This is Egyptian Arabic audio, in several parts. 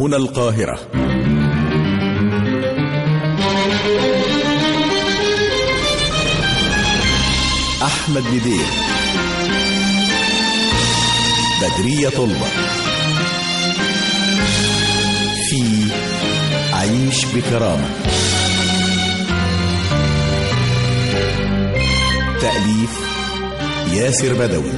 هنا القاهرة أحمد بدير بدرية طلبة في عيش بكرامة تأليف ياسر بدوي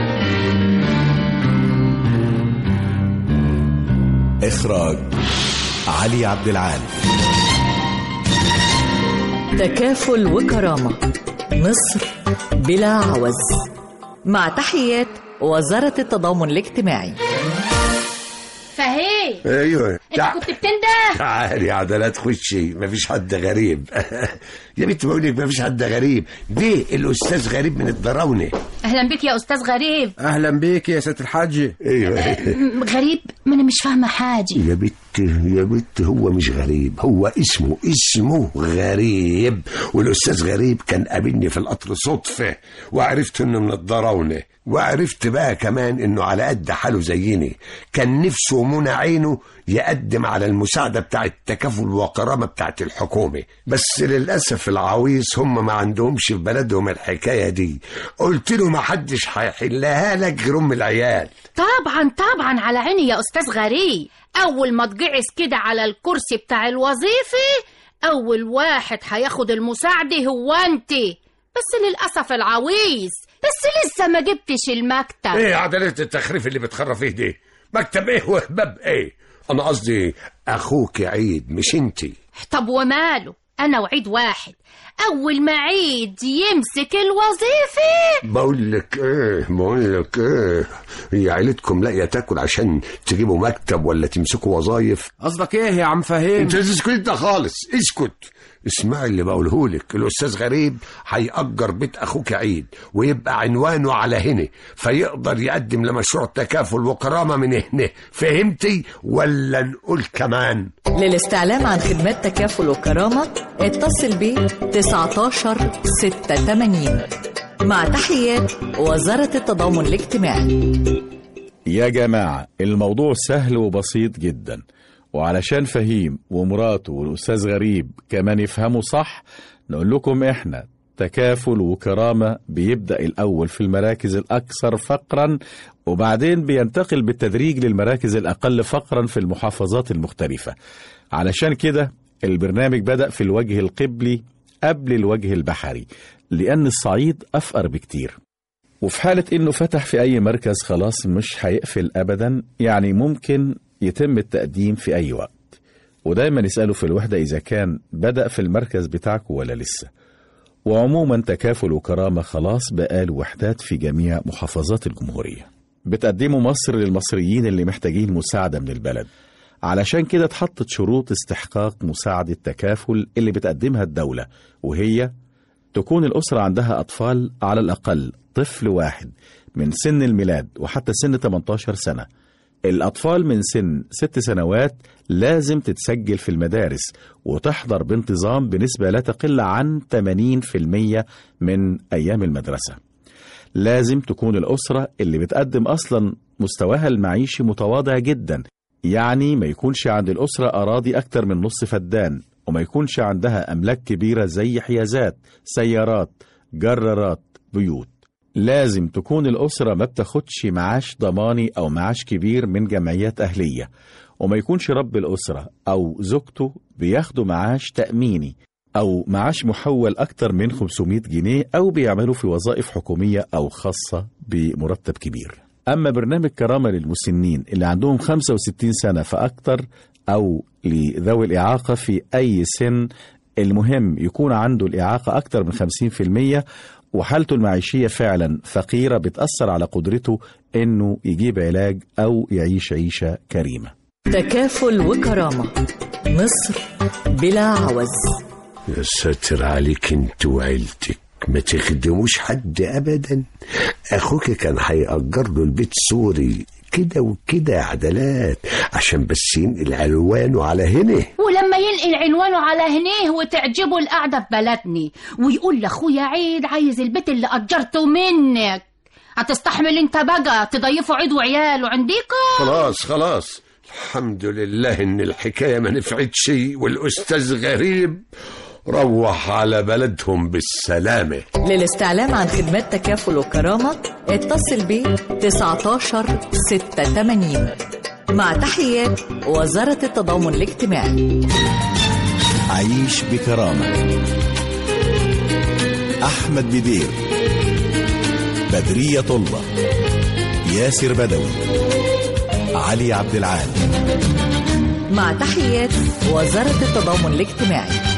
إخراج علي عبد العال تكافل وكرامة مصر بلا عوز مع تحيات وزارة التضامن الاجتماعي فهي ايوه انت كنت بتنده تعالي يا عدلات خشي مفيش حد غريب يا بنت بقول لك مفيش حد غريب ده الاستاذ غريب من الدراونه اهلا بك يا استاذ غريب اهلا بيك يا ست الحاج ايوه م- غريب ما انا مش فاهمه حاجه يا بت يا بت هو مش غريب هو اسمه اسمه غريب والاستاذ غريب كان قابلني في القطر صدفه وعرفت انه من الدراونه وعرفت بقى كمان انه على قد حاله زيني كان نفسه منى عينه يقدم على المساعدة بتاعة التكافل والكرامة بتاعة الحكومة بس للأسف العويص هم ما عندهمش في بلدهم الحكاية دي قلت له ما حدش هيحلها لك غير أم العيال طبعا طبعا على عيني يا استاذ غريب اول ما تجعس كده على الكرسي بتاع الوظيفه اول واحد هياخد المساعده هو انت بس للاسف العويص بس لسه ما جبتش المكتب ايه عدالة التخريف اللي بتخرفيه دي مكتب ايه وهباب ايه انا قصدي اخوك عيد مش انتي طب وماله انا وعيد واحد اول ما عيد يمسك الوظيفه بقول لك ايه بقول لك ايه هي عيلتكم لاقيه تاكل عشان تجيبوا مكتب ولا تمسكوا وظايف قصدك ايه يا عم فهيم انت اسكت انت خالص اسكت اسمع اللي بقوله لك الاستاذ غريب هيأجر بيت اخوك عيد ويبقى عنوانه على هنا فيقدر يقدم لمشروع تكافل وكرامه من هنا فهمتي ولا نقول كمان للاستعلام عن خدمات تكافل وكرامة اتصل ب 19 86 مع تحيات وزارة التضامن الاجتماعي يا جماعة الموضوع سهل وبسيط جدا وعلشان فهيم ومراته والأستاذ غريب كمان يفهموا صح نقول لكم إحنا تكافل وكرامة بيبدأ الأول في المراكز الأكثر فقرا وبعدين بينتقل بالتدريج للمراكز الأقل فقرا في المحافظات المختلفة علشان كده البرنامج بدأ في الوجه القبلي قبل الوجه البحري لأن الصعيد أفقر بكتير وفي حالة إنه فتح في أي مركز خلاص مش هيقفل أبدا يعني ممكن يتم التقديم في أي وقت ودايما يسألوا في الوحدة إذا كان بدأ في المركز بتاعكم ولا لسه وعموما تكافل وكرامة خلاص بقاله وحدات في جميع محافظات الجمهورية بتقدموا مصر للمصريين اللي محتاجين مساعدة من البلد علشان كده اتحطت شروط استحقاق مساعدة تكافل اللي بتقدمها الدولة وهي تكون الأسرة عندها أطفال على الأقل طفل واحد من سن الميلاد وحتى سن 18 سنة الأطفال من سن ست سنوات لازم تتسجل في المدارس وتحضر بانتظام بنسبة لا تقل عن 80% من أيام المدرسة لازم تكون الأسرة اللي بتقدم أصلا مستواها المعيشي متواضع جدا يعني ما يكونش عند الأسرة أراضي أكتر من نص فدان وما يكونش عندها أملاك كبيرة زي حيازات سيارات جرارات بيوت لازم تكون الأسرة ما بتاخدش معاش ضماني أو معاش كبير من جمعيات أهلية وما يكونش رب الأسرة أو زوجته بياخدوا معاش تأميني أو معاش محول أكتر من 500 جنيه أو بيعملوا في وظائف حكومية أو خاصة بمرتب كبير أما برنامج كرامة للمسنين اللي عندهم 65 سنة فأكتر أو لذوي الإعاقة في أي سن المهم يكون عنده الإعاقة أكتر من 50% وحالته المعيشية فعلا فقيرة بتأثر على قدرته إنه يجيب علاج أو يعيش عيشة كريمة تكافل وكرامة مصر بلا عوز يا ساتر عليك انت وعيلتك ما تخدموش حد ابدا اخوك كان هيأجر له البيت سوري كده وكده يا عدلات عشان بس ينقل عنوانه على هنا ولما ينقل عنوانه على هنيه وتعجبه القعدة في بلدني ويقول لاخويا عيد عايز البيت اللي أجرته منك هتستحمل انت بقى تضيفه عيد وعياله عنديكم خلاص خلاص الحمد لله ان الحكايه ما نفعتش والاستاذ غريب روح على بلدهم بالسلامه للاستعلام عن خدمات تكافل وكرامة اتصل ب 19 86 مع تحيات وزارة التضامن الاجتماعي عيش بكرامة أحمد بدير بدرية طلة ياسر بدوي علي عبد العال مع تحيات وزارة التضامن الاجتماعي